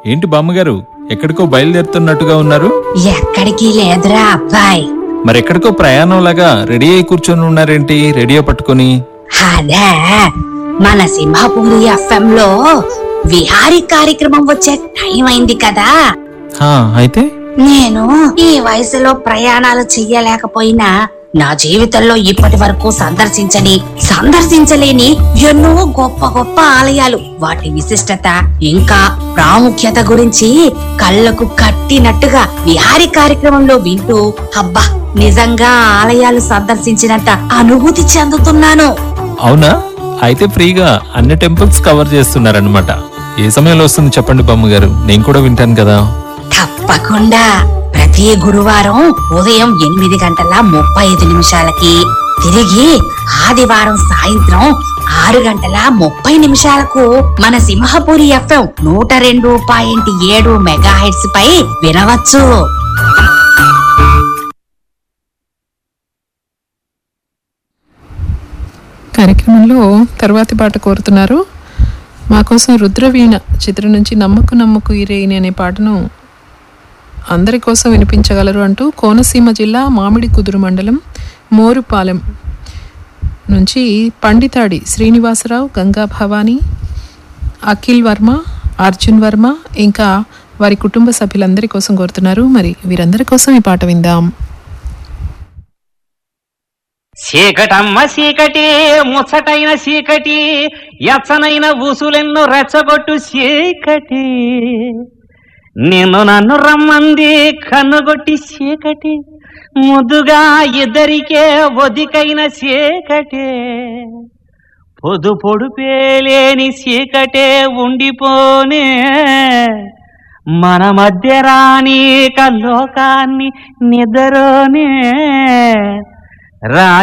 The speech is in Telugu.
ఏంటి బామ్మగారు ఎక్కడికో బయలుదేరుతున్నట్టుగా ఉన్నారు ఎక్కడికి లేదురా అబ్బాయి మరి ఎక్కడికో ప్రయాణంలాగా రెడీ అయి కూర్చొని ఉన్నారేంటి రేడియో పట్టుకొని అదే మన సింహపూరి ఎఫ్ఎం లో విహారీ కార్యక్రమం వచ్చే టైం అయింది కదా హా అయితే నేను ఈ వయసులో ప్రయాణాలు చెయ్యలేకపోయినా నా జీవితంలో ఇప్పటి వరకు సందర్శించని సందర్శించలేని ఎన్నో గొప్ప గొప్ప ఆలయాలు వాటి విశిష్టత ఇంకా ప్రాముఖ్యత గురించి కళ్ళకు కట్టినట్టుగా విహారీ కార్యక్రమంలో వింటూ అబ్బా నిజంగా ఆ ఆలయాలు సందర్శించినంత అనుభూతి చెందుతున్నాను అవునా అయితే ఫ్రీగా అన్ని టెంపుల్స్ కవర్ చేస్తున్నారనమాట ఏ సమయంలో వస్తుంది చెప్పండి బామ్మగారు నేను కూడా వింటాను కదా తప్పకుండా ప్రతి గురువారం ఉదయం ఎనిమిది గంటల ముప్పై ఐదు నిమిషాలకి తిరిగి ఆదివారం సాయంత్రం ఆరు గంటల ముప్పై నిమిషాలకు మన సింహపురి ఎఫ్ఎం నూట రెండు పాయింట్ ఏడు మెగా హెడ్స్ పై వినవచ్చు కార్యక్రమంలో తర్వాతి పాట కోరుతున్నారు మా కోసం రుద్రవీణ చిత్రం నుంచి నమ్మకు నమ్మకు ఇరేని అనే పాటను అందరి కోసం వినిపించగలరు అంటూ కోనసీమ జిల్లా మామిడి కుదురు మండలం మోరుపాలెం నుంచి పండితాడి శ్రీనివాసరావు గంగా భవానీ అఖిల్ వర్మ అర్జున్ వర్మ ఇంకా వారి కుటుంబ సభ్యులందరి కోసం కోరుతున్నారు మరి వీరందరి కోసం ఈ పాట విందాం చీకటమ్మ చీకటి ముచ్చటైన చీకటి ఎచ్చనైన ఊసులెన్నో రెచ్చగొట్టు చీకటి నిన్ను నన్ను రమ్మంది కన్నుగొట్టి చీకటి ముద్దుగా ఇద్దరికే ఒదికైన చీకటే పొదు పొడుపేలేని చీకటే ఉండిపోనే మన మధ్య రాని లోకాన్ని నిద్రనే రా